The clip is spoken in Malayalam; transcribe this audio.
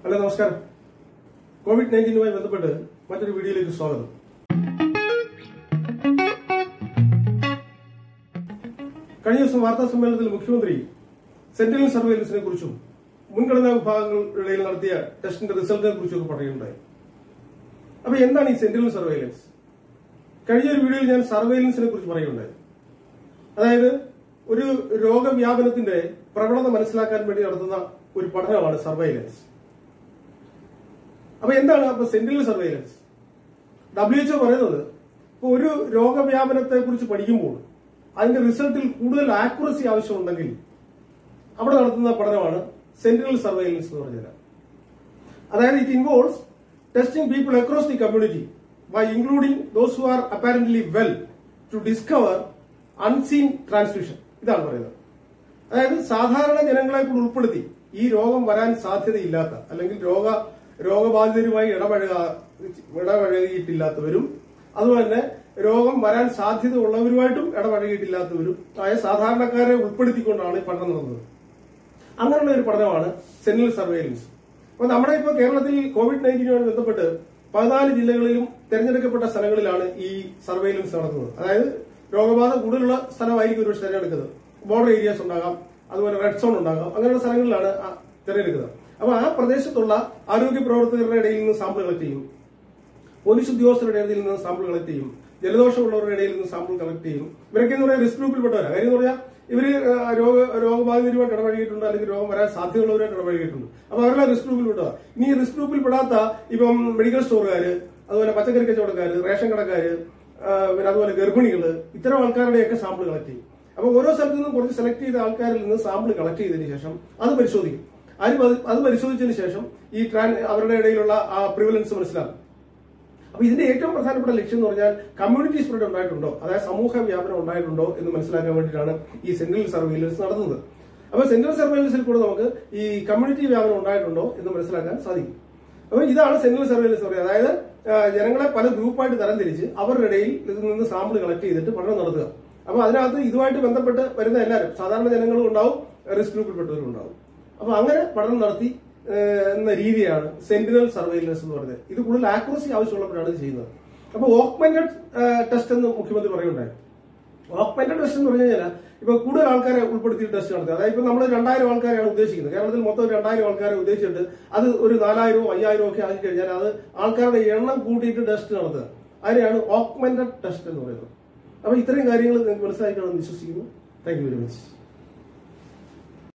ഹലോ നമസ്കാരം കോവിഡ് നയൻറ്റീനുമായി ബന്ധപ്പെട്ട് മറ്റൊരു വീഡിയോയിലേക്ക് സ്വാഗതം കഴിഞ്ഞ ദിവസം വാർത്താ സമ്മേളനത്തിൽ മുഖ്യമന്ത്രി സെന്റിനൽ സർവൈലൻസിനെ കുറിച്ചും മുൻഗണനാ വിഭാഗങ്ങളുടെ ഇടയിൽ നടത്തിയ ടെസ്റ്റിന്റെ റിസൾട്ടിനെ കുറിച്ചും ഒക്കെ പറയുകയുണ്ടായി അപ്പൊ എന്താണ് ഈ സെന്റിനൽ സർവൈലൻസ് കഴിഞ്ഞ ഒരു വീഡിയോയിൽ ഞാൻ സർവൈലൻസിനെ കുറിച്ച് പറയുകയുണ്ടായി അതായത് ഒരു രോഗവ്യാപനത്തിന്റെ പ്രവണത മനസ്സിലാക്കാൻ വേണ്ടി നടത്തുന്ന ഒരു പഠനമാണ് സർവൈലൻസ് അപ്പൊ എന്താണ് അപ്പൊ സെന്റിനൽ സർവൈലൻസ് ഡബ്ല്യു എച്ച്ഒ പറയുന്നത് ഇപ്പൊ ഒരു രോഗവ്യാപനത്തെ കുറിച്ച് പഠിക്കുമ്പോൾ അതിന്റെ റിസൾട്ടിൽ കൂടുതൽ ആക്യുറസി ആവശ്യമുണ്ടെങ്കിൽ അവിടെ നടത്തുന്ന പഠനമാണ് സെന്റിനൽ സർവൈലൻസ് എന്ന് പറഞ്ഞത് അതായത് it involves testing people across the community by including those who are apparently well to discover unseen transmission ഇതാണ് പറയുന്നത് അതായത് സാധാരണ ജനങ്ങളെ കൂടി ഉൾപ്പെടുത്തി ഈ രോഗം വരാൻ സാധ്യതയില്ലാത്ത അല്ലെങ്കിൽ രോഗ രോഗബാധിതരുമായി ഇടപഴക ഇടപഴകിയിട്ടില്ലാത്തവരും അതുപോലെ തന്നെ രോഗം വരാൻ സാധ്യത ഉള്ളവരുമായിട്ടും ഇടപഴകിയിട്ടില്ലാത്തവരും ആയ സാധാരണക്കാരെ ഉൾപ്പെടുത്തിക്കൊണ്ടാണ് ഈ പഠനം നടന്നത് അങ്ങനെയുള്ള ഒരു പഠനമാണ് സെന്റിനൽ സർവൈലൻസ് അപ്പൊ നമ്മുടെ ഇപ്പോൾ കേരളത്തിൽ കോവിഡ് നയൻറ്റീനുമായി ബന്ധപ്പെട്ട് പതിനാല് ജില്ലകളിലും തെരഞ്ഞെടുക്കപ്പെട്ട സ്ഥലങ്ങളിലാണ് ഈ സർവൈലൻസ് നടത്തുന്നത് അതായത് രോഗബാധ കൂടുതലുള്ള സ്ഥലമായിരിക്കും ഒരുപക്ഷെ തിരഞ്ഞെടുക്കുന്നത് ബോർഡർ ഏരിയാസ് ഉണ്ടാകാം അതുപോലെ റെഡ് സോൺ ഉണ്ടാകാം അങ്ങനെയുള്ള സ്ഥലങ്ങളിലാണ് ആ തിരഞ്ഞെടുക്കുന്നത് അപ്പൊ ആ പ്രദേശത്തുള്ള ആരോഗ്യ പ്രവർത്തകരുടെ ഇടയിൽ നിന്ന് സാമ്പിൾ കളക്ട് ചെയ്യും പോലീസ് ഉദ്യോഗസ്ഥരുടെ ഇടയിൽ നിന്ന് സാമ്പിൾ കളക്ട് ചെയ്യും ജലദോഷമുള്ളവരുടെ ഇടയിൽ നിന്ന് സാമ്പിൾ കളക്ട് ചെയ്യും ഇവരൊക്കെ എന്ന് പറയാൻ റിസ്ക് ഗ്രൂപ്പിൽപ്പെട്ടവരാ കാര്യം എന്ന് പറഞ്ഞാൽ ഇവര് ആ, രോഗ രോഗബാധിതരുമായിട്ട് ഇടപഴകിയിട്ടുണ്ട് അല്ലെങ്കിൽ രോഗം വരാൻ സാധ്യതയുള്ളവരായിട്ട് ഇടപഴകിയിട്ടുണ്ട് അപ്പൊ അവരെല്ലാം റിസ്ക് ഗ്രൂപ്പിൽ പെട്ടതാ ഇനി ഈ റിസ്ക് ഗ്രൂപ്പിൽ പെടാത്ത ഇപ്പം മെഡിക്കൽ സ്റ്റോറുകാര് അതുപോലെ പച്ചക്കറി കച്ചവടക്കാര് റേഷൻ കടക്കാര് ആ, പിന്നെ അതുപോലെ ഗർഭിണികള് ഇത്തരം ആൾക്കാരുടെയൊക്കെ സാമ്പിൾ കളക്ട് ചെയ്യും അപ്പൊ ഓരോ സ്ഥലത്തു നിന്നും കുറച്ച് സെലക്ട് ചെയ്ത ആൾക്കാരിൽ നിന്ന് സാമ്പിൾ കളക്ട് ചെയ്തതിനു ശേഷം അത് പരിശോധിക്കും അത് പരി- അത് പരിശോധിച്ചതിന് ശേഷം ഈ ട്രാൻ അവരുടെ ഇടയിലുള്ള ആ പ്രിവലൻസ് മനസ്സിലാക്കും അപ്പൊ ഇതിന്റെ ഏറ്റവും പ്രധാനപ്പെട്ട ലക്ഷ്യം എന്ന് പറഞ്ഞാൽ കമ്മ്യൂണിറ്റി സ്പ്രെഡ് ഉണ്ടായിട്ടുണ്ടോ അതായത് സമൂഹ വ്യാപനം ഉണ്ടായിട്ടുണ്ടോ എന്ന് മനസ്സിലാക്കാൻ വേണ്ടിയിട്ടാണ് ഈ സെന്റിനൽ സർവൈലൻസ് നടത്തുന്നത് അപ്പൊ സെന്റിനൽ സർവൈലൻസിൽ കൂടെ നമുക്ക് ഈ കമ്മ്യൂണിറ്റി വ്യാപനം ഉണ്ടായിട്ടുണ്ടോ എന്ന് മനസ്സിലാക്കാൻ സാധിക്കും അപ്പൊ ഇതാണ് സെന്റിനൽ സർവൈലൻസ് എന്ന് പറയുന്നത് അതായത് ആ, ജനങ്ങളെ പല ഗ്രൂപ്പായിട്ട് തരംതിരിച്ച് അവരുടെ ഇടയിൽ ഇതിൽ നിന്ന് സാമ്പിൾ കളക്ട് ചെയ്തിട്ട് പഠനം നടത്തുക അപ്പൊ അതിനകത്ത് ഇതുമായിട്ട് ബന്ധപ്പെട്ട് വരുന്ന എല്ലാവരും സാധാരണ ജനങ്ങളും ഉണ്ടാവും റിസ്ക് ഗ്രൂപ്പിൽപ്പെട്ടവരും ഉണ്ടാവും അപ്പൊ അങ്ങനെ പഠനം നടത്തി ഏഹ്, എന്ന രീതിയാണ് സെന്റിനൽ സർവൈലൻസ് എന്ന് പറയുന്നത് ഇത് കൂടുതൽ ആക്യുറസി ആവശ്യമുള്ളപ്പോഴാണ് ഇത് ചെയ്യുന്നത് അപ്പൊ ഓക്മെന്റഡ് ടെസ്റ്റ് എന്ന് മുഖ്യമന്ത്രി പറയുണ്ടായി ഓക്മെന്റഡ് ടെസ്റ്റ് എന്ന് പറഞ്ഞു കഴിഞ്ഞാൽ ഇപ്പൊ കൂടുതൽ ആൾക്കാരെ ഉൾപ്പെടുത്തി ടെസ്റ്റ് നടത്തുക അതായത് ഇപ്പൊ നമ്മൾ രണ്ടായിരം ആൾക്കാരെയാണ് ഉദ്ദേശിക്കുന്നത് കേരളത്തിൽ മൊത്തം രണ്ടായിരം ആൾക്കാരെ ഉദ്ദേശിച്ചിട്ട് അത് ഒരു നാലായിരമോ അയ്യായിരമോ ഒക്കെ ആക്കി കഴിഞ്ഞാൽ അത് ആൾക്കാരുടെ എണ്ണം കൂട്ടിയിട്ട് ടെസ്റ്റ് നടത്തുക അതിനെയാണ് ഓക്മെന്റഡ് ടെസ്റ്റ് എന്ന് പറയുന്നത് അപ്പൊ ഇത്രയും കാര്യങ്ങൾ നിങ്ങൾക്ക് മനസ്സിലാക്കി കാണുമെന്ന് വിശ്വസിക്കുന്നു താങ്ക് യു വെരി മച്ച്